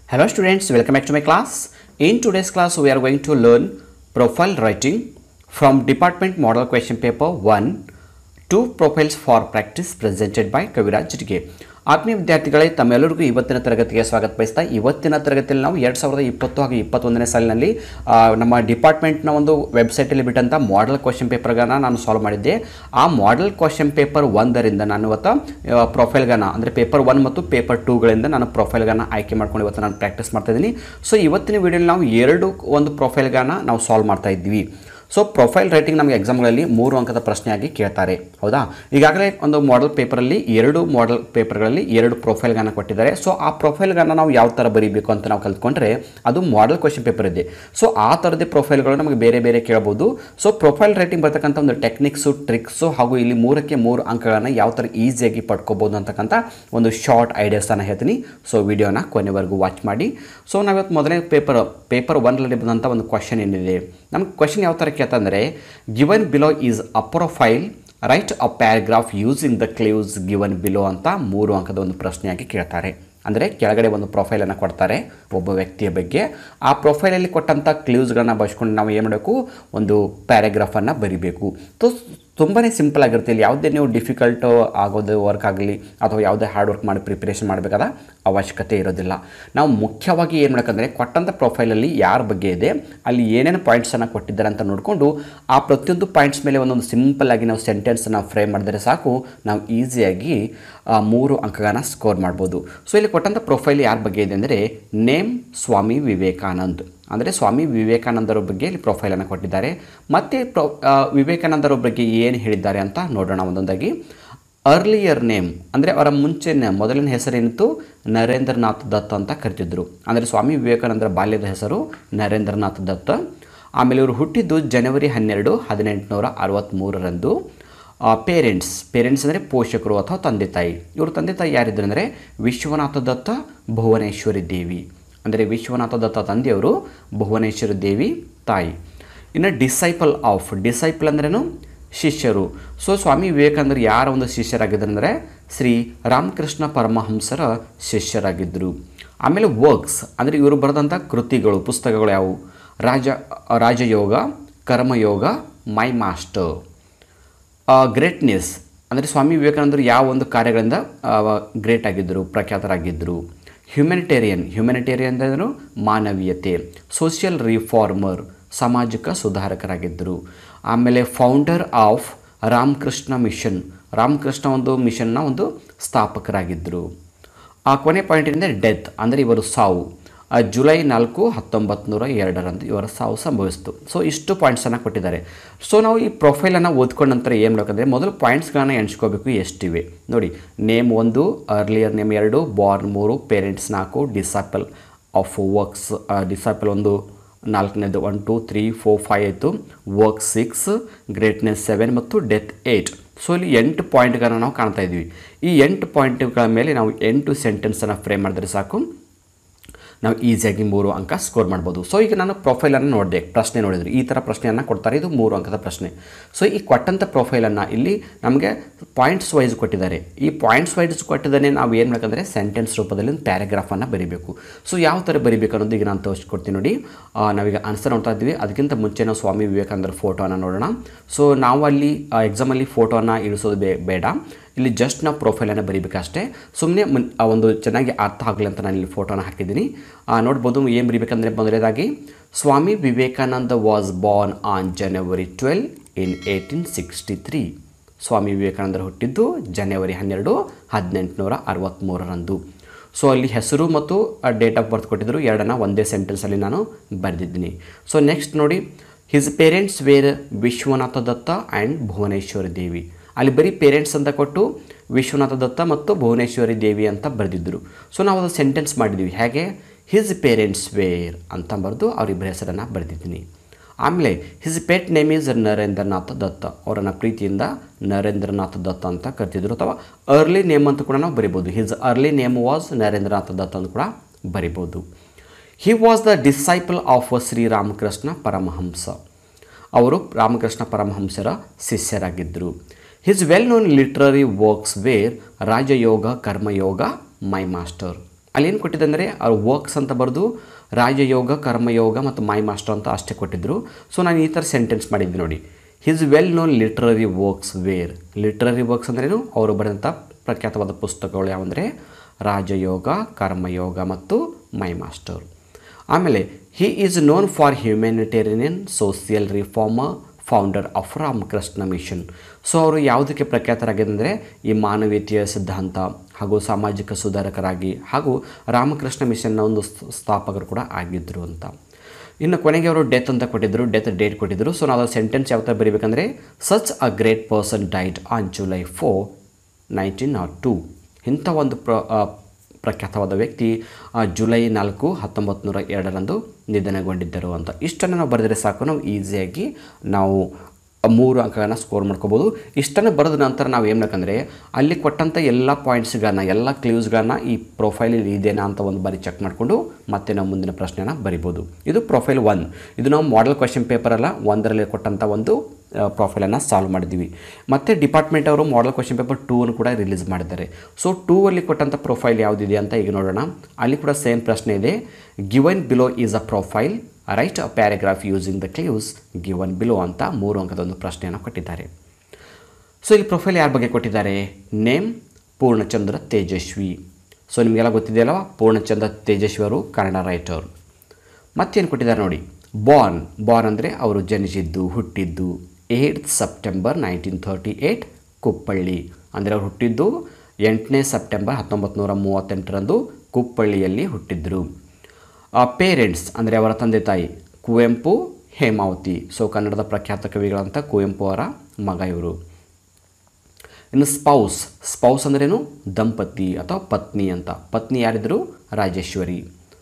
Hello students, welcome back to my class. In today's class, we are going to learn profile writing from Department Model Question Paper 1, two profiles for practice presented by Kaviraj Jitge. ಆತ್ಮೀಯ ವಿದ್ಯಾರ್ಥಿಗಳೇ ತಮ್ಮೆಲ್ಲರಿಗೂ ಇವತ್ತಿನ ತರಗತಿಗೆ ಸ್ವಾಗತ ಬಯಸ್ತಾ ಇವತ್ತಿನ ತರಗತಿಯಲ್ಲಿ ನಾವು ಎರಡು ಸಾವಿರದ ಇಪ್ಪತ್ತು ಹಾಗೂ ಇಪ್ಪತ್ತೊಂದನೇ ಸಾಲಿನಲ್ಲಿ ಆ, ನಮ್ಮ ಡಿಪಾರ್ಟ್ಮೆಂಟ್ನ ಒಂದು ವೆಬ್ಸೈಟಲ್ಲಿ ಬಿಟ್ಟಂಥ ಮಾಡೆಲ್ ಕ್ವಶನ್ ಪೇಪರ್ಗಳನ್ನ ನಾನು ಸಾಲ್ವ್ ಮಾಡಿದ್ದೆ ಆ ಮಾಡೆಲ್ ಕ್ವಶನ್ ಪೇಪರ್ ಒಂದರಿಂದ ನಾನು ಇವತ್ತು ಪ್ರೊಫೈಲ್ಗನ್ನ ಅಂದರೆ ಪೇಪರ್ ಒನ್ ಮತ್ತು ಪೇಪರ್ ಟೂಗಳಿಂದ ನಾನು ಪ್ರೊಫೈಲ್ಗನ್ನ ಆಯ್ಕೆ ಮಾಡ್ಕೊಂಡು ಇವತ್ತು ನಾನು ಪ್ರಾಕ್ಟೀಸ್ ಮಾಡ್ತಾ ಇದ್ದೀನಿ ಸೊ ಇವತ್ತಿನ ವಿಡಿಯೋಲಿ ನಾವು ಎರಡು ಒಂದು ಪ್ರೊಫೈಲ್ಗನ್ನ ನಾವು ಸಾಲ್ವ್ ಮಾಡ್ತಾ ಇದ್ವಿ ಸೊ ಪ್ರೊಫೈಲ್ ರೈಟಿಂಗ್ ನಮಗೆ ಎಕ್ಸಾಮ್ಗಳಲ್ಲಿ ಮೂರು ಅಂಕದ ಪ್ರಶ್ನೆಯಾಗಿ ಕೇಳ್ತಾರೆ ಹೌದಾ ಈಗಾಗಲೇ ಒಂದು ಮಾಡೆಲ್ ಪೇಪರಲ್ಲಿ ಎರಡು ಮಾಡೆಲ್ ಪೇಪರ್ಗಳಲ್ಲಿ ಎರಡು ಪ್ರೊಫೈಲ್ಗನ್ನು ಕೊಟ್ಟಿದ್ದಾರೆ ಸೊ ಆ ಪ್ರೊಫೈಲ್ಗನ್ನು ನಾವು ಯಾವ ಥರ ಬರೀಬೇಕು ಅಂತ ನಾವು ಕಲ್ತ್ಕೊಂಡ್ರೆ ಅದು ಮಾಡೆಲ್ ಕ್ವಶನ್ ಪೇಪರ್ ಇದೆ ಸೊ ಆ ಥರದೇ ಪ್ರೊಫೈಲ್ಗಳು ನಮಗೆ ಬೇರೆ ಬೇರೆ ಕೇಳ್ಬೋದು ಸೊ ಪ್ರೊಫೈಲ್ ರೈಟಿಂಗ್ ಬರ್ತಕ್ಕಂಥ ಒಂದು ಟೆಕ್ನಿಕ್ಸು ಟ್ರಿಕ್ಸು ಹಾಗೂ ಇಲ್ಲಿ ಮೂರಕ್ಕೆ ಮೂರು ಅಂಕಗಳನ್ನು ಯಾವ ಥರ ಈಸಿಯಾಗಿ ಪಡ್ಕೋಬೋದು ಅಂತಕ್ಕಂಥ ಒಂದು ಶಾರ್ಟ್ ಐಡಿಯಾಸನ್ನು ಹೇಳ್ತೀನಿ ಸೊ ವಿಡಿಯೋನ ಕೊನೆವರೆಗೂ ವಾಚ್ ಮಾಡಿ ಸೊ ನಾವಿವತ್ತು ಮೊದಲನೇ ಪೇಪರ್ ಪೇಪರ್ ಒನ್ನಲ್ಲಿ ಬಂದಂಥ ಒಂದು ಕ್ವಶನ್ ಏನಿದೆ ನಮ್ಗೆ ಕ್ವಶನ್ ಯಾವ ಥರ ಕೇಳ್ತಂದರೆ given below is a profile write a paragraph using the clues given below ಅಂತ ಮೂರು ಅಂಕದ ಒಂದು ಪ್ರಶ್ನೆಯಾಗಿ ಕೇಳ್ತಾರೆ ಅಂದರೆ ಕೆಳಗಡೆ ಒಂದು ಪ್ರೊಫೈಲನ್ನು ಕೊಡ್ತಾರೆ ಒಬ್ಬ ವ್ಯಕ್ತಿಯ ಬಗ್ಗೆ ಆ ಪ್ರೊಫೈಲಲ್ಲಿ ಕೊಟ್ಟಂಥ ಕ್ಲೀವ್ಸ್ಗಳನ್ನ ಬಳಸ್ಕೊಂಡು ನಾವು ಏನು ಮಾಡಬೇಕು ಒಂದು ಪ್ಯಾರಾಗ್ರಾಫನ್ನು ಬರಿಬೇಕು ಸೊ ತುಂಬಾ ಸಿಂಪಲ್ ಆಗಿರುತ್ತೆ ಇಲ್ಲಿ ಯಾವುದೇ ನೀವು ಡಿಫಿಕಲ್ಟ್ ಆಗೋದು ವರ್ಕ್ ಆಗಲಿ ಅಥವಾ ಯಾವುದೇ ಹಾರ್ಡ್ ವರ್ಕ್ ಮಾಡಿ ಪ್ರಿಪ್ರೇಷನ್ ಮಾಡಬೇಕಾದ ಅವಶ್ಯಕತೆ ಇರೋದಿಲ್ಲ ನಾವು ಮುಖ್ಯವಾಗಿ ಏನು ಮಾಡಬೇಕಂದ್ರೆ ಕೊಟ್ಟಂಥ ಪ್ರೊಫೈಲಲ್ಲಿ ಯಾರ ಬಗ್ಗೆ ಇದೆ ಅಲ್ಲಿ ಏನೇನು ಪಾಯಿಂಟ್ಸನ್ನು ಕೊಟ್ಟಿದ್ದಾರೆ ಅಂತ ನೋಡಿಕೊಂಡು ಆ ಪ್ರತಿಯೊಂದು ಪಾಯಿಂಟ್ಸ್ ಮೇಲೆ ಒಂದೊಂದು ಸಿಂಪಲ್ ಆಗಿ ನಾವು ಸೆಂಟೆನ್ಸನ್ನು ಫ್ರೇಮ್ ಮಾಡಿದರೆ ಸಾಕು ನಾವು ಈಸಿಯಾಗಿ ಆ, ಮೂರು ಅಂಕಗಳನ್ನ ಸ್ಕೋರ್ ಮಾಡ್ಬೋದು ಸೊ ಇಲ್ಲಿ ಕೊಟ್ಟಂಥ ಪ್ರೊಫೈಲ್ ಯಾರ ಬಗ್ಗೆ ಇದೆ ಅಂದರೆ ನೇಮ್ ಸ್ವಾಮಿ ವಿವೇಕಾನಂದ್ ಅಂದರೆ ಸ್ವಾಮಿ ವಿವೇಕಾನಂದರ ಬಗ್ಗೆ ಇಲ್ಲಿ ಪ್ರೊಫೈಲನ್ನು ಕೊಟ್ಟಿದ್ದಾರೆ ಮತ್ತು ಪ್ರೊ ಆ, ವಿವೇಕಾನಂದರ ಬಗ್ಗೆ ಏನು ಹೇಳಿದ್ದಾರೆ ಅಂತ ನೋಡೋಣ ಒಂದೊಂದಾಗಿ ಅರ್ಲಿಯರ್ ನೇಮ್ ಅಂದರೆ ಅವರ ಮುಂಚಿನ ಮೊದಲಿನ ಹೆಸರೇನಿತ್ತು ನರೇಂದ್ರನಾಥ್ ದತ್ ಅಂತ ಕರಿತಿದ್ರು ಅಂದರೆ ಸ್ವಾಮಿ ವಿವೇಕಾನಂದರ ಬಾಲ್ಯದ ಹೆಸರು ನರೇಂದ್ರನಾಥ್ ದತ್ ಆಮೇಲೆ ಇವರು ಹುಟ್ಟಿದ್ದು ಜನವರಿ ಹನ್ನೆರಡು ಹದಿನೆಂಟುನೂರ ಅರವತ್ತ್ಮೂರರಂದು ಪೇರೆಂಟ್ಸ್ ಪೇರೆಂಟ್ಸ್ ಅಂದರೆ ಪೋಷಕರು ಅಥವಾ ತಂದೆ ತಾಯಿ ಇವರು ತಂದೆ ತಾಯಿ ಯಾರಿದ್ರು ಅಂದರೆ ವಿಶ್ವನಾಥ ದತ್ತ ಭುವನೇಶ್ವರಿ ದೇವಿ ಅಂದರೆ ವಿಶ್ವನಾಥ ದತ್ತ ತಂದೆಯವರು ಭುವನೇಶ್ವರಿ ದೇವಿ ತಾಯಿ ಇನ್ನು ಡಿಸೈಪಲ್ ಆಫ್ ಡಿಸೈಪಲ್ ಅಂದ್ರೇನು ಶಿಷ್ಯರು ಸೊ ಸ್ವಾಮಿ ವಿವೇಕಾನಂದರು ಯಾರ ಒಂದು ಶಿಷ್ಯರಾಗಿದ್ದರು ಅಂದರೆ ಶ್ರೀ ರಾಮಕೃಷ್ಣ ಪರಮಹಂಸರ ಶಿಷ್ಯರಾಗಿದ್ದರು ಆಮೇಲೆ ವರ್ಕ್ಸ್ ಅಂದರೆ ಇವರು ಬರೆದಂಥ ಕೃತಿಗಳು ಪುಸ್ತಕಗಳು ಯಾವುವು ರಾಜ ರಾಜಯೋಗ ಕರ್ಮಯೋಗ ಮೈ ಮಾಸ್ಟರ್ ಗ್ರೇಟ್ನೆಸ್ ಅಂದರೆ ಸ್ವಾಮಿ ವಿವೇಕಾನಂದರು ಯಾವ ಒಂದು ಕಾರ್ಯಗಳಿಂದ ಗ್ರೇಟ್ ಆಗಿದ್ದರು ಪ್ರಖ್ಯಾತರಾಗಿದ್ದರು ಹ್ಯುಮ್ಯಾನಿಟೇರಿಯನ್ ಹ್ಯುಮ್ಯಾನಿಟೇರಿಯನ್ ಅಂದ್ರೇನು ಮಾನವೀಯತೆ ಸೋಷಿಯಲ್ ರಿಫಾರ್ಮರ್ ಸಾಮಾಜಿಕ ಸುಧಾರಕರಾಗಿದ್ದರು ಆಮೇಲೆ founder of Ramakrishna mission Ramakrishna ಒಂದು ಮಿಷನ್ನ ಒಂದು ಸ್ಥಾಪಕರಾಗಿದ್ದರು ಆ ಕೊನೆ ಪಾಯಿಂಟ್ ಏನಂದರೆ ಡೆತ್ ಅಂದರೆ ಇವರು ಸಾವು ಆ ಜುಲೈ ನಾಲ್ಕು ಹತ್ತೊಂಬತ್ತು ನೂರ ಎರಡರಂದು ಇವರ ಸಾವು ಸಂಭವಿಸಿತು ಸೊ ಇಷ್ಟು ಪಾಯಿಂಟ್ಸನ್ನು ಕೊಟ್ಟಿದ್ದಾರೆ ಸೊ ನಾವು ಈ ಪ್ರೊಫೈಲನ್ನು ಓದ್ಕೊಂಡ ನಂತರ ಏನು ಮಾಡಬೇಕಂದ್ರೆ ಮೊದಲು ಪಾಯಿಂಟ್ಸ್ಗಳನ್ನ ಎಣಿಸ್ಕೋಬೇಕು ಎಷ್ಟಿವೆ ನೋಡಿ ನೇಮ್ ಒಂದು ಅರ್ಲಿಯರ್ ನೇಮ್ ಎರಡು ಬಾರ್ನ್ ಮೂರು ಪೇರೆಂಟ್ಸ್ ನಾಲ್ಕು ಡಿಸಾಪಲ್ ಆಫ್ ವರ್ಕ್ಸ್ ಡಿಸಾಪಲ್ ಒಂದು ನಾಲ್ಕನೇದು one two three four five ಆಯಿತು ವರ್ಕ್ ಸಿಕ್ಸ್ ಗ್ರೇಟ್ನೆಸ್ ಸೆವೆನ್ ಮತ್ತು ಡೆತ್ ಏಯ್ಟ್ ಸೊ ಇಲ್ಲಿ ಎಂಟು ಪಾಯಿಂಟ್ಗಳನ್ನ ನಾವು ಕಾಣ್ತಾ ಇದ್ವಿ ಈ ಎಂಟು ಪಾಯಿಂಟ್ಗಳ ಮೇಲೆ ನಾವು ಎಂಟು ಸೆಂಟೆನ್ಸನ್ನು ಫ್ರೇಮ್ ಮಾಡಿದ್ರೆ ಸಾಕು ನಾವು ಈಸಿಯಾಗಿ ಮೂರು ಅಂಕ ಸ್ಕೋರ್ ಮಾಡ್ಬೋದು ಸೊ ಈಗ ನಾನು ಪ್ರೊಫೈಲನ್ನು ನೋಡಿದೆ ಪ್ರಶ್ನೆ ನೋಡಿದ್ರೆ ಈ ಥರ ಪ್ರಶ್ನೆಯನ್ನು ಕೊಡ್ತಾರೆ ಇದು ಮೂರು ಅಂಕದ ಪ್ರಶ್ನೆ ಸೊ ಈ ಕೊಟ್ಟಂಥ ಪ್ರೊಫೈಲನ್ನು ಇಲ್ಲಿ ನಮಗೆ ಪಾಯಿಂಟ್ಸ್ ವೈಸ್ ಕೊಟ್ಟಿದ್ದಾರೆ ಈ ಪಾಯಿಂಟ್ಸ್ ವೈಸ್ ಕೊಟ್ಟಿದ್ದಾನೆ ನಾವು ಏನು ಮಾಡಬೇಕಂದ್ರೆ ಸೆಂಟೆನ್ಸ್ ರೂಪದಲ್ಲಿ ಒಂದು ಪ್ಯಾರಾಗ್ರಾಫನ್ನು ಬರೀಬೇಕು ಸೊ ಯಾವ ಥರ ಬರೀಬೇಕು ಅನ್ನೋದು ಈಗ ನಾನು ತೋರಿಸ್ಕೊಡ್ತೀನಿ ನೋಡಿ ಆ, ನಾವೀಗ ಆನ್ಸರ್ ನೋಡ್ತಾ ಇದ್ವಿ ಅದಕ್ಕಿಂತ ಮುಂಚೆ ನಾವು ಸ್ವಾಮಿ ವಿವೇಕಾನಂದರ ಫೋಟೋನ ನೋಡೋಣ ಸೊ ನಾವು ಅಲ್ಲಿ ಎಕ್ಸಾಮಲ್ಲಿ ಫೋಟೋನ ಇಳಿಸೋದು ಬೇ ಬೇಡ ಇಲ್ಲಿ ಜಸ್ಟ್ ನಾವು ಪ್ರೊಫೈಲನ್ನು ಬರೀಬೇಕಷ್ಟೇ ಸುಮ್ಮನೆ ಮುನ್ ಆ ಒಂದು ಚೆನ್ನಾಗಿ ಅರ್ಥ ಆಗಲಿ ಅಂತ ನಾನು ಇಲ್ಲಿ ಫೋಟೋನ ಹಾಕಿದ್ದೀನಿ ಆ, ನೋಡ್ಬೋದು ಏನು ಬರೀಬೇಕಂದ್ರೆ ಮೊದಲನೇದಾಗಿ Swami Vivekananda was born on January twelve in eighteen sixty three ಸ್ವಾಮಿ ವಿವೇಕಾನಂದರು ಹುಟ್ಟಿದ್ದು ಜನವರಿ ಹನ್ನೆರಡು ಹದಿನೆಂಟುನೂರ ಅರವತ್ತ್ಮೂರರಂದು ಸೊ ಅಲ್ಲಿ ಹೆಸರು ಮತ್ತು ಡೇಟ್ ಆಫ್ ಬರ್ತ್ ಕೊಟ್ಟಿದ್ದರು ಎರಡನ್ನ ಒಂದೇ ಸೆಂಟೆನ್ಸಲ್ಲಿ ನಾನು ಬರೆದಿದ್ದೀನಿ ಸೊ ನೆಕ್ಸ್ಟ್ ನೋಡಿ his parents were Vishwanatha Datta and Bhuvaneshwari Devi ಅಲ್ಲಿ ಬರೀ ಪೇರೆಂಟ್ಸ್ ಅಂತ ಕೊಟ್ಟು ವಿಶ್ವನಾಥ ದತ್ತ ಮತ್ತು ಭುವನೇಶ್ವರಿ ದೇವಿ ಅಂತ ಬರೆದಿದ್ದರು ಸೊ ನಾವು ಅದು ಸೆಂಟೆನ್ಸ್ ಮಾಡಿದ್ವಿ ಹೇಗೆ ಹಿಸ್ ಪೇರೆಂಟ್ಸ್ ವೇರ್ ಅಂತ ಬರೆದು ಅವರಿಬ್ಬರ ಹೆಸರನ್ನು ಬರೆದಿದ್ದೀನಿ ಆಮೇಲೆ his pet name is Narendranath Datta ಅವರನ್ನು ಪ್ರೀತಿಯಿಂದ ನರೇಂದ್ರನಾಥ್ ದತ್ತ ಅಂತ ಕರಿತಿದ್ರು ಅಥವಾ ಅರ್ಲಿ ನೇಮ್ ಅಂತ ಕೂಡ ನಾವು ಬರಿಬೋದು his early name was Narendranath Datta ಅಂತ ಕೂಡ ಬರಿಬೋದು he was the disciple of Shri Ramakrishna Paramahamsa ಅವರು ರಾಮಕೃಷ್ಣ ಪರಮಹಂಸರ ಶಿಷ್ಯರಾಗಿದ್ದರು his well known literary works were Raja Yoga Karma Yoga my master ಅಲ್ಲೇನು ಕೊಟ್ಟಿದೆ ಅಂದರೆ ಅವ್ರ ವರ್ಕ್ಸ್ ಅಂತ ಬರೆದು ರಾಜಯೋಗ ಕರ್ಮಯೋಗ ಮತ್ತು ಮೈ ಮಾಸ್ಟರ್ ಅಂತ ಅಷ್ಟೇ ಕೊಟ್ಟಿದ್ದರು ಸೊ ನಾನು ಈ ಥರ ಸೆಂಟೆನ್ಸ್ ಮಾಡಿದ್ದೆ ನೋಡಿ his well known literary works were literary works ಅಂದ್ರೇನು ಅವರು ಬರೆದಂಥ ಪ್ರಖ್ಯಾತವಾದ ಪುಸ್ತಕಗಳು ಯಾವಂದರೆ ರಾಜಯೋಗ ಕರ್ಮಯೋಗ ಮತ್ತು ಮೈ ಮಾಸ್ಟರ್ ಆಮೇಲೆ he is known for humanitarian social reformer founder of Ramakrishna mission so ಅವರು ಯಾವುದಕ್ಕೆ ಪ್ರಖ್ಯಾತರಾಗಿದೆ ಅಂದರೆ ಈ ಮಾನವೀಯತೆಯ ಸಿದ್ಧಾಂತ ಹಾಗೂ ಸಾಮಾಜಿಕ ಸುಧಾರಕರಾಗಿ ಹಾಗೂ ರಾಮಕೃಷ್ಣ ಮಿಷನ್ನ ಒಂದು ಸ್- ಸ್ಥಾಪಕರು ಕೂಡ ಆಗಿದ್ದರು ಅಂತ ಇನ್ನು ಕೊನೆಗೆ ಅವರು ಡೆತ್ ಅಂತ ಕೊಟ್ಟಿದ್ದರು ಡೆತ್ ಡೇಟ್ ಕೊಟ್ಟಿದ್ದರು ಸೊ ನಾವು ಸೆಂಟೆನ್ಸ್ ಯಾವ ಥರ ಬರೀಬೇಕಂದ್ರೆ such a great person died on July four nineteen nought two ಇಂಥ ಒಂದು ಪ್ರ ಆ, ಪ್ರಖ್ಯಾತವಾದ ವ್ಯಕ್ತಿ ಆ, ಜುಲೈ ನಾಲ್ಕು ಹತ್ತೊಂಬತ್ತು ನೂರ ಎರಡರಂದು ನಿಧನಗೊಂಡಿದ್ದರು ಅಂತ ಇಷ್ಟನ್ನು ನಾವು ಬರೆದರೆ ಸಾಕು ನಾವು ಈಸಿಯಾಗಿ ನಾವು ಮೂರು ಅಂಕಗಳನ್ನು ಸ್ಕೋರ್ ಮಾಡ್ಕೋಬೋದು ಇಷ್ಟನ್ನು ಬರೆದ ನಂತರ ನಾವು ಏನು ಬೇಕಂದರೆ ಅಲ್ಲಿ ಕೊಟ್ಟಂಥ ಎಲ್ಲ ಪಾಯಿಂಟ್ಸ್ಗಳನ್ನ ಎಲ್ಲ ಕ್ಲೂಸ್ಗಳನ್ನ ಈ ಪ್ರೊಫೈಲಲ್ಲಿ ಇದೆನಾ ಅಂತ ಒಂದು ಬಾರಿ ಚೆಕ್ ಮಾಡಿಕೊಂಡು ಮತ್ತೆ ನಾವು ಮುಂದಿನ ಪ್ರಶ್ನೆನ ಬರಿಬೋದು ಇದು ಪ್ರೊಫೈಲ್ ಒನ್ ಇದು ನಾವು ಮಾಡೆಲ್ ಕ್ವೆಶನ್ ಪೇಪರ್ ಅಲ್ಲ ಒಂದರಲ್ಲಿ ಕೊಟ್ಟಂಥ ಒಂದು ಪ್ರೊಫೈಲನ್ನು ಸಾಲ್ವ್ ಮಾಡಿದ್ದೀವಿ ಮತ್ತು ಡಿಪಾರ್ಟ್ಮೆಂಟ್ ಅವರು ಮಾಡೆಲ್ ಕ್ವೆಶನ್ ಪೇಪರ್ ಟೂ ಅನ್ನು ಕೂಡ ರಿಲೀಸ್ ಮಾಡಿದ್ದಾರೆ ಸೊ ಟೂ ಅಲ್ಲಿ ಕೊಟ್ಟಂಥ ಪ್ರೊಫೈಲ್ ಯಾವುದಿದೆ ಅಂತ ಈಗ ನೋಡೋಣ ಅಲ್ಲಿ ಕೂಡ ಸೇಮ್ ಪ್ರಶ್ನೆ ಇದೆ given below is a profile write a paragraph using the clues given below ಅಂತ ಮೂರು ಅಂಕದ ಒಂದು ಪ್ರಶ್ನೆಯನ್ನು ಕೊಟ್ಟಿದ್ದಾರೆ ಸೊ ಇಲ್ಲಿ ಪ್ರೊಫೈಲ್ ಯಾರ ಬಗ್ಗೆ ಕೊಟ್ಟಿದ್ದಾರೆ ನೇಮ್ ಪೂರ್ಣಚಂದ್ರ ತೇಜಸ್ವಿ ಸೊ ನಿಮಗೆಲ್ಲ ಗೊತ್ತಿದೆಯಲ್ವ ಪೂರ್ಣಚಂದ್ರ ತೇಜಸ್ವಿ ಅವರು ಕನ್ನಡ ರೈಟರ್ ಮತ್ತೇನು ಕೊಟ್ಟಿದ್ದಾರೆ ನೋಡಿ ಬಾರ್ನ್ ಬಾರ್ನ್ ಅಂದರೆ ಅವರು ಜನಿಸಿದ್ದು ಹುಟ್ಟಿದ್ದು eight September nineteen thirty eight Kuppalli ಅಂದರೆ ಅವರು ಹುಟ್ಟಿದ್ದು ಎಂಟನೇ ಸೆಪ್ಟೆಂಬರ್ ಹತ್ತೊಂಬತ್ತು ನೂರ ಮೂವತ್ತೆಂಟರಂದು ಕುಪ್ಪಳ್ಳಿಯಲ್ಲಿ ಹುಟ್ಟಿದ್ದರು ಪೇರೆಂಟ್ಸ್ ಅಂದರೆ ಅವರ ತಂದೆ ತಾಯಿ ಕುವೆಂಪು ಹೇಮಾವತಿ ಸೊ ಕನ್ನಡದ ಪ್ರಖ್ಯಾತ ಕವಿಗಳಂತ ಕುವೆಂಪು ಅವರ ಮಗ ಇವರು ಇನ್ನು ಸ್ಪೌಸ್ ಸ್ಪೌಸ್ ಅಂದ್ರೇನು ದಂಪತಿ ಅಥವಾ ಪತ್ನಿ ಅಂತ ಪತ್ನಿ ಯಾರಿದ್ರು ರಾಜೇಶ್ವರಿ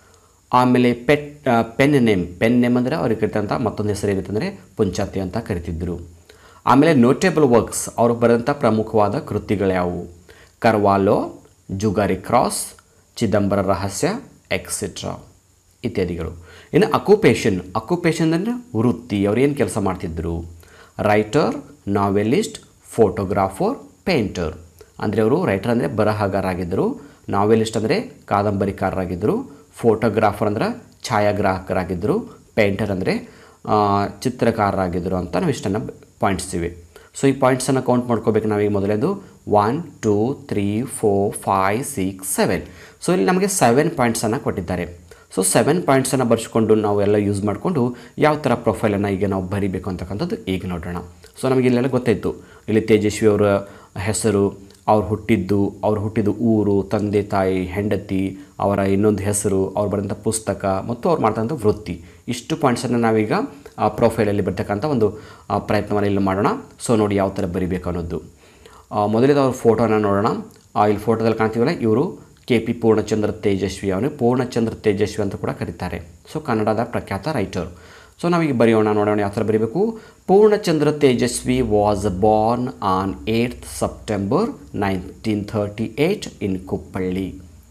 ಆಮೇಲೆ pet pen name pen name ಅಂದರೆ ಅವ್ರಿಗೆ ಕರಿತಂಥ ಮತ್ತೊಂದು ಹೆಸರು ಏನಿತ್ತು ಅಂದರೆ ಪುಂಚಾತಿ ಅಂತ ಕರಿತಿದ್ದರು ಆಮೇಲೆ ನೋಟೇಬಲ್ ವರ್ಕ್ಸ್ ಅವರು ಬರೆದಂಥ ಪ್ರಮುಖವಾದ ಕೃತಿಗಳು ಯಾವುವು ಕರ್ವಾಲೋ ಜುಗಾರಿ ಕ್ರಾಸ್ ಚಿದಂಬರ ರಹಸ್ಯ ಎಕ್ಸೆಟ್ರಾ ಇತ್ಯಾದಿಗಳು ಇನ್ನು ಅಕ್ಯುಪೇಷನ್ ಅಕ್ಯುಪೇಷನ್ ಅಂದರೆ ವೃತ್ತಿ ಅವ್ರು ಏನು ಕೆಲಸ ಮಾಡ್ತಿದ್ರು ರೈಟರ್ ನಾವೆಲಿಸ್ಟ್ ಫೋಟೋಗ್ರಾಫರ್ ಪೇಂಟರ್ ಅಂದರೆ ಅವರು ರೈಟರ್ ಅಂದರೆ ಬರಹಗಾರರಾಗಿದ್ದರು ನಾವೆಲಿಸ್ಟ್ ಅಂದರೆ ಕಾದಂಬರಿಕಾರರಾಗಿದ್ದರು ಫೋಟೋಗ್ರಾಫರ್ ಅಂದ್ರೆ ಛಾಯಾಗ್ರಾಹಕರಾಗಿದ್ದರು ಪೇಂಟರ್ ಅಂದರೆ ಚಿತ್ರಕಾರರಾಗಿದ್ದರು ಅಂತ ನಾವು ಇಷ್ಟನ್ನು ಪಾಯಿಂಟ್ಸ್ ಇವೆ ಸೊ ಈ ಪಾಯಿಂಟ್ಸನ್ನು ಕೌಂಟ್ ಮಾಡ್ಕೋಬೇಕು ನಾವೀಗ ಮೊದಲೇದು one two three four five six seven so ಇಲ್ಲಿ ನಮಗೆ ಸೆವೆನ್ ಪಾಯಿಂಟ್ಸನ್ನು ಕೊಟ್ಟಿದ್ದಾರೆ ಸೊ ಸೆವೆನ್ ಪಾಯಿಂಟ್ಸನ್ನು ಬರ್ಸ್ಕೊಂಡು ನಾವು ಎಲ್ಲ ಯೂಸ್ ಮಾಡಿಕೊಂಡು ಯಾವ ಥರ ಪ್ರೊಫೈಲನ್ನು ಈಗ ನಾವು ಬರಿಬೇಕು ಅಂತಕ್ಕಂಥದ್ದು ಈಗ ನೋಡೋಣ ಸೊ ನಮಗೆ ಇಲ್ಲೆಲ್ಲ ಗೊತ್ತಾಯಿತು ಇಲ್ಲಿ ತೇಜಸ್ವಿ ಅವರ ಹೆಸರು ಅವ್ರು ಹುಟ್ಟಿದ್ದು ಅವ್ರು ಹುಟ್ಟಿದ ಊರು ತಂದೆ ತಾಯಿ ಹೆಂಡತಿ ಅವರ ಇನ್ನೊಂದು ಹೆಸರು ಅವ್ರು ಬರೆದಂಥ ಪುಸ್ತಕ ಮತ್ತು ಅವ್ರು ಮಾಡ್ತಕ್ಕಂಥ ವೃತ್ತಿ ಇಷ್ಟು ಪಾಯಿಂಟ್ಸನ್ನು ನಾವೀಗ ಆ ಪ್ರೊಫೈಲಲ್ಲಿ ಬರ್ತಕ್ಕಂಥ ಒಂದು ಆ, ಪ್ರಯತ್ನವನ್ನು ಇಲ್ಲಿ ಮಾಡೋಣ ಸೊ ನೋಡಿ ಯಾವ ಥರ ಬರಿಬೇಕು ಅನ್ನೋದು ಆ, ಮೊದಲಿಗೆ ಅವ್ರ ಫೋಟೋನ ನೋಡೋಣ ಆ, ಇಲ್ಲಿ ಫೋಟೋದಲ್ಲಿ ಕಾಣ್ತೀವಲ್ಲ ಇವರು ಕೆ ಪಿ ಪೂರ್ಣಚಂದ್ರ ತೇಜಸ್ವಿ ಅವನು ಪೂರ್ಣಚಂದ್ರ ತೇಜಸ್ವಿ ಅಂತ ಕೂಡ ಕರೀತಾರೆ ಸೊ ಕನ್ನಡದ ಪ್ರಖ್ಯಾತ ರೈಟರ್ ಸೊ ನಾವೀಗ ಬರೆಯೋಣ ನೋಡೋಣ ಯಾವ ಥರ ಬರೀಬೇಕು Poornachandra Tejaswi was born on eight September nineteen thirty eight in Kuppalli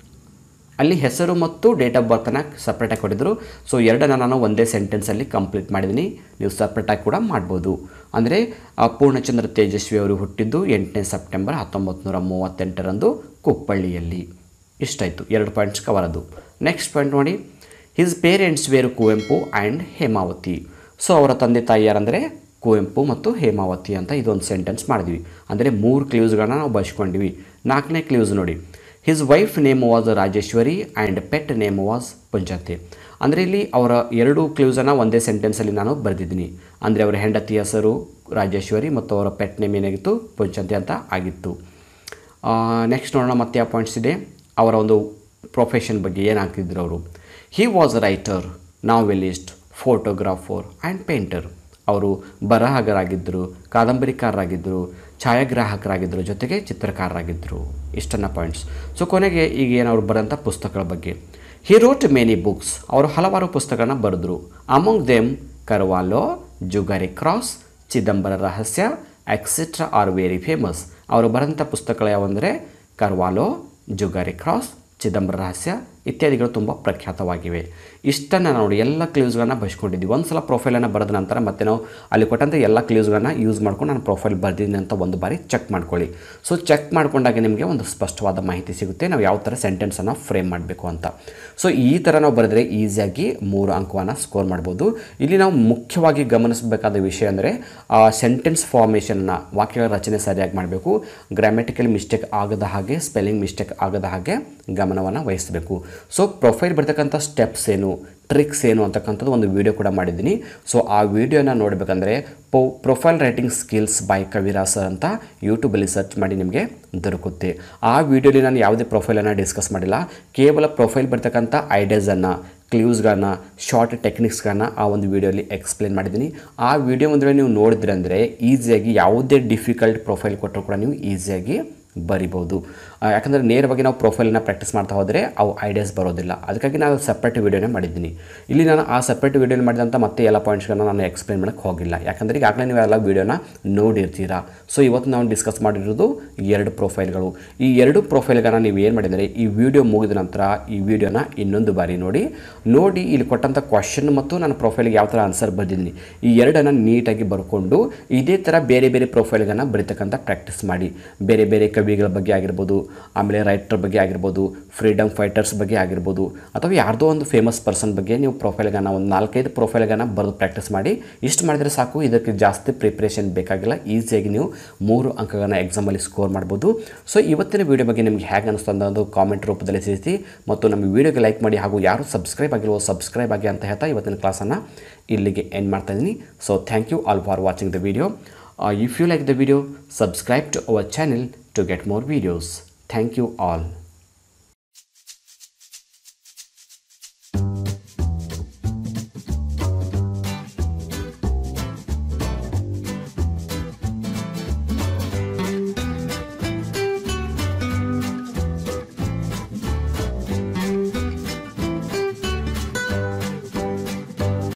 ಅಲ್ಲಿ ಹೆಸರು ಮತ್ತು ಡೇಟ್ ಆಫ್ ಬರ್ತನ ಸಪ್ರೇಟಾಗಿ ಕೊಟ್ಟಿದ್ದರು ಸೊ ಎರಡನ್ನ ನಾನು ಒಂದೇ ಸೆಂಟೆನ್ಸಲ್ಲಿ ಕಂಪ್ಲೀಟ್ ಮಾಡಿದ್ದೀನಿ ನೀವು ಸಪ್ರೇಟಾಗಿ ಕೂಡ ಮಾಡ್ಬೋದು ಅಂದರೆ ಆ ಪೂರ್ಣಚಂದ್ರ ತೇಜಸ್ವಿ ಅವರು ಹುಟ್ಟಿದ್ದು ಎಂಟನೇ ಸೆಪ್ಟೆಂಬರ್ ಹತ್ತೊಂಬತ್ತು ನೂರ ಮೂವತ್ತೆಂಟರಂದು ಕುಪ್ಪಳ್ಳಿಯಲ್ಲಿ ಇಷ್ಟಾಯಿತು ಎರಡು ಪಾಯಿಂಟ್ಸ್ ಕವರ್ ಅದು ನೆಕ್ಸ್ಟ್ ಪಾಯಿಂಟ್ ನೋಡಿ his parents were Kuvempu and Hemavathi so ಅವರ ತಂದೆ ತಾಯಿ ಯಾರಂದರೆ ಕುವೆಂಪು ಮತ್ತು ಹೇಮಾವತಿ ಅಂತ ಇದೊಂದು ಸೆಂಟೆನ್ಸ್ ಮಾಡಿದ್ವಿ ಅಂದರೆ ಮೂರು ಕ್ಲೂಸ್ಗಳನ್ನ ನಾವು ಬಳಸ್ಕೊಂಡಿವಿ ನಾಲ್ಕನೇ ಕ್ಲೂಸ್ ನೋಡಿ his wife name was Rajeshwari and pet name was Punjati ಅಂದರೆ ಇಲ್ಲಿ ಅವರ ಎರಡು ಕ್ಲೂಸನ್ನು ಒಂದೇ ಸೆಂಟೆನ್ಸಲ್ಲಿ ನಾನು ಬರೆದಿದ್ದೀನಿ ಅಂದರೆ ಅವರ ಹೆಂಡತಿ ಹೆಸರು ರಾಜೇಶ್ವರಿ ಮತ್ತು ಅವರ ಪೆಟ್ ನೇಮ್ ಏನಾಗಿತ್ತು ಪುಂಜಾತಿ ಅಂತ ಆಗಿತ್ತು ನೆಕ್ಸ್ಟ್ ನೋಡೋಣ ಮತ್ತೆ ಯಾವ ಪಾಯಿಂಟ್ಸ್ ಇದೆ ಅವರ ಒಂದು ಪ್ರೊಫೆಷನ್ ಬಗ್ಗೆ ಏನಾಗ್ತಿದ್ರು ಅವರು he was writer novelist photographer and painter ಅವರು ಬರಹಗಾರಾಗಿದ್ದರು ಕಾದಂಬರಿಕಾರರಾಗಿದ್ದರು ಛಾಯಾಗ್ರಾಹಕರಾಗಿದ್ದರು ಜೊತೆಗೆ ಚಿತ್ರಕಾರರಾಗಿದ್ದರು ಇಷ್ಟನ್ನ ಪಾಯಿಂಟ್ಸ್ ಸೊ ಕೊನೆಗೆ ಈಗ ಏನು ಅವ್ರು ಬರೋಂಥ ಪುಸ್ತಕಗಳ ಬಗ್ಗೆ ಹಿ ರೋಟ್ ಮೆನಿ ಬುಕ್ಸ್ ಅವರು ಹಲವಾರು ಪುಸ್ತಕಗಳನ್ನ ಬರೆದ್ರು among them Karvalo Jugari cross Chidambara Rahasya etcetera are very famous ಅವರು ಬರೆದಂಥ ಪುಸ್ತಕಗಳು ಯಾವಂದರೆ ಕರ್ವಾಲೋ ಜುಗಾರಿ ಕ್ರಾಸ್ ಚಿದಂಬರ ರಹಸ್ಯ ಇತ್ಯಾದಿಗಳು ತುಂಬ ಪ್ರಖ್ಯಾತವಾಗಿವೆ ಇಷ್ಟನ್ನು ನೋಡಿ ಎಲ್ಲ ಕ್ಲೀವ್ಸ್ಗಳನ್ನ ಬಚ್ಕೊಂಡಿದ್ವಿ ಒಂದು ಸಲ ಪ್ರೊಫೈಲನ್ನು ಬರೆದ ನಂತರ ಮತ್ತೆ ನಾವು ಅಲ್ಲಿ ಕೊಟ್ಟಂಥ ಎಲ್ಲ ಕ್ಲೀವ್ಸ್ಗಳನ್ನ ಯೂಸ್ ಮಾಡ್ಕೊಂಡು ನಾನು ಪ್ರೊಫೈಲ್ ಬರೆದಿದ್ದೀನಿ ಅಂತ ಒಂದು ಬಾರಿ ಚೆಕ್ ಮಾಡ್ಕೊಳ್ಳಿ ಸೊ ಚೆಕ್ ಮಾಡ್ಕೊಂಡಾಗ ನಿಮಗೆ ಒಂದು ಸ್ಪಷ್ಟವಾದ ಮಾಹಿತಿ ಸಿಗುತ್ತೆ ನಾವು ಯಾವ ಥರ ಸೆಂಟೆನ್ಸನ್ನು ಫ್ರೇಮ್ ಮಾಡಬೇಕು ಅಂತ ಸೊ ಈ ಥರ ನಾವು ಬರೆದ್ರೆ ಈಸಿಯಾಗಿ ಮೂರು ಅಂಕವನ್ನು ಸ್ಕೋರ್ ಮಾಡ್ಬೋದು ಇಲ್ಲಿ ನಾವು ಮುಖ್ಯವಾಗಿ ಗಮನಿಸಬೇಕಾದ ವಿಷಯ ಅಂದರೆ ಸೆಂಟೆನ್ಸ್ ಫಾರ್ಮೇಷನ್ನ ವಾಕ್ಯಗಳ ರಚನೆ ಸರಿಯಾಗಿ ಮಾಡಬೇಕು ಗ್ರಾಮೆಟಿಕಲ್ ಮಿಸ್ಟೇಕ್ ಆಗದ ಹಾಗೆ ಸ್ಪೆಲ್ಲಿಂಗ್ ಮಿಸ್ಟೇಕ್ ಆಗದ ಹಾಗೆ ಗಮನವನ್ನು ವಹಿಸಬೇಕು ಸೊ ಪ್ರೊಫೈಲ್ ಬರ್ತಕ್ಕಂಥ ಸ್ಟೆಪ್ಸ್ ಏನು ಟ್ರಿಕ್ಸ್ ಏನು ಅಂತಕ್ಕಂಥದ್ದು ಒಂದು ವಿಡಿಯೋ ಕೂಡ ಮಾಡಿದ್ದೀನಿ ಸೊ ಆ ವಿಡಿಯೋನ ನೋಡಬೇಕಂದ್ರೆ ಪೊ profile writing skills by Kaviras ಅಂತ ಯೂಟ್ಯೂಬಲ್ಲಿ ಸರ್ಚ್ ಮಾಡಿ ನಿಮಗೆ ದೊರಕುತ್ತೆ ಆ ವಿಡಿಯೋಲಿ ನಾನು ಯಾವುದೇ ಪ್ರೊಫೈಲನ್ನು ಡಿಸ್ಕಸ್ ಮಾಡಿಲ್ಲ ಕೇವಲ ಪ್ರೊಫೈಲ್ ಬರ್ತಕ್ಕಂಥ ಐಡಿಯಾಸನ್ನು ಕ್ಲೀವ್ಸ್ಗಳನ್ನ ಶಾರ್ಟ್ ಟೆಕ್ನಿಕ್ಸ್ಗಳನ್ನ ಆ ಒಂದು ವಿಡಿಯೋಲಿ ಎಕ್ಸ್ಪ್ಲೇನ್ ಮಾಡಿದ್ದೀನಿ ಆ ವಿಡಿಯೋ ಒಂದು ವೇಳೆ ನೀವು ನೋಡಿದ್ರೆ ಅಂದರೆ ಈಸಿಯಾಗಿ ಯಾವುದೇ ಡಿಫಿಕಲ್ಟ್ ಪ್ರೊಫೈಲ್ ಕೊಟ್ಟರು ಕೂಡ ನೀವು ಈಸಿಯಾಗಿ ಬರಿಬೋದು ಆ, ಯಾಕಂದರೆ ನೇರವಾಗಿ ನಾವು ಪ್ರೊಫೈಲನ್ನ ಪ್ರಾಕ್ಟೀಸ್ ಮಾಡ್ತಾ ಹೋದರೆ ಅವು ಐಡಿಯಾಸ್ ಬರೋದಿಲ್ಲ ಅದಕ್ಕಾಗಿ ನಾನು ಸಪ್ರೇಟ್ ವೀಡಿಯೋನೇ ಮಾಡಿದ್ದೀನಿ ಇಲ್ಲಿ ನಾನು ಆ ಸಪ್ರೇಟ್ ವೀಡಿಯೋನ ಮಾಡಿದಂಥ ಮತ್ತೆ ಎಲ್ಲ ಪಾಯಿಂಟ್ಸ್ಗಳನ್ನ ನಾನು ಎಕ್ಸ್ಪ್ಲೇನ್ ಮಾಡೋಕ್ಕೆ ಹೋಗಿಲ್ಲ ಯಾಕಂದರೆ ಈಗಾಗಲೇ ನೀವು ಎಲ್ಲ ವೀಡಿಯೋನ ನೋಡಿರ್ತೀರಾ ಸೊ ಇವತ್ತು ನಾವು ಡಿಸ್ಕಸ್ ಮಾಡಿರೋದು ಎರಡು ಪ್ರೊಫೈಲ್ಗಳು ಈ ಎರಡು ಪ್ರೊಫೈಲ್ಗಳನ್ನ ನೀವು ಏನು ಮಾಡಿದರೆ ಈ ವಿಡಿಯೋ ಮುಗಿದ ನಂತರ ಈ ವಿಡಿಯೋನ ಇನ್ನೊಂದು ಬಾರಿ ನೋಡಿ ನೋಡಿ ಇಲ್ಲಿ ಕೊಟ್ಟಂಥ ಕ್ವಶನ್ ಮತ್ತು ನನ್ನ ಪ್ರೊಫೈಲ್ಗೆ ಯಾವ ಥರ ಆನ್ಸರ್ ಬರೆದಿದ್ದೀನಿ ಈ ಎರಡನ್ನು ನೀಟಾಗಿ ಬರ್ಕೊಂಡು ಇದೇ ಥರ ಬೇರೆ ಬೇರೆ ಪ್ರೊಫೈಲ್ಗಳನ್ನ ಬರೀತಕ್ಕಂಥ ಪ್ರಾಕ್ಟೀಸ್ ಮಾಡಿ ಬೇರೆ ಬೇರೆ ಕವಿಗಳ ಬಗ್ಗೆ ಆಗಿರ್ಬೋದು ಆಮೇಲೆ ರೈಟರ್ ಬಗ್ಗೆ ಆಗಿರ್ಬೋದು ಫ್ರೀಡಮ್ ಫೈಟರ್ಸ್ ಬಗ್ಗೆ ಆಗಿರ್ಬೋದು ಅಥವಾ ಯಾರ್ದೋ ಒಂದು ಫೇಮಸ್ ಪರ್ಸನ್ ಬಗ್ಗೆ ನೀವು ಪ್ರೊಫೈಲ್ಗಳನ್ನ ಒಂದು ನಾಲ್ಕೈದು ಪ್ರೊಫೈಲ್ಗಳನ್ನ ಬರೆದು ಪ್ರಾಕ್ಟೀಸ್ ಮಾಡಿ ಇಷ್ಟು ಮಾಡಿದರೆ ಸಾಕು ಇದಕ್ಕೆ ಜಾಸ್ತಿ ಪ್ರಿಪ್ರೇಷನ್ ಬೇಕಾಗಿಲ್ಲ ಈಸಿಯಾಗಿ ನೀವು ಮೂರು ಅಂಕಗಳನ್ನ ಎಕ್ಸಾಮಲ್ಲಿ ಸ್ಕೋರ್ ಮಾಡ್ಬೋದು ಸೊ ಇವತ್ತಿನ ವಿಡಿಯೋ ಬಗ್ಗೆ ನಿಮಗೆ ಹೇಗೆ ಅನಿಸ್ತು ಅಂತ ಒಂದು ಕಾಮೆಂಟ್ ರೂಪದಲ್ಲಿ ತಿಳಿಸಿ ಮತ್ತು ನಮ್ಮ ವಿಡಿಯೋಗೆ ಲೈಕ್ ಮಾಡಿ ಹಾಗೂ ಯಾರು ಸಬ್ಸ್ಕ್ರೈಬ್ ಆಗಿಲ್ವೋ ಸಬ್ಸ್ಕ್ರೈಬ್ ಆಗಿ ಅಂತ ಹೇಳ್ತಾ ಇವತ್ತಿನ ಕ್ಲಾಸನ್ನು ಇಲ್ಲಿಗೆ ಎಂಡ್ ಮಾಡ್ತಾ ಇದ್ದೀನಿ so thank you all for watching the video if you like the video subscribe to our channel to get more videos. Thank you all.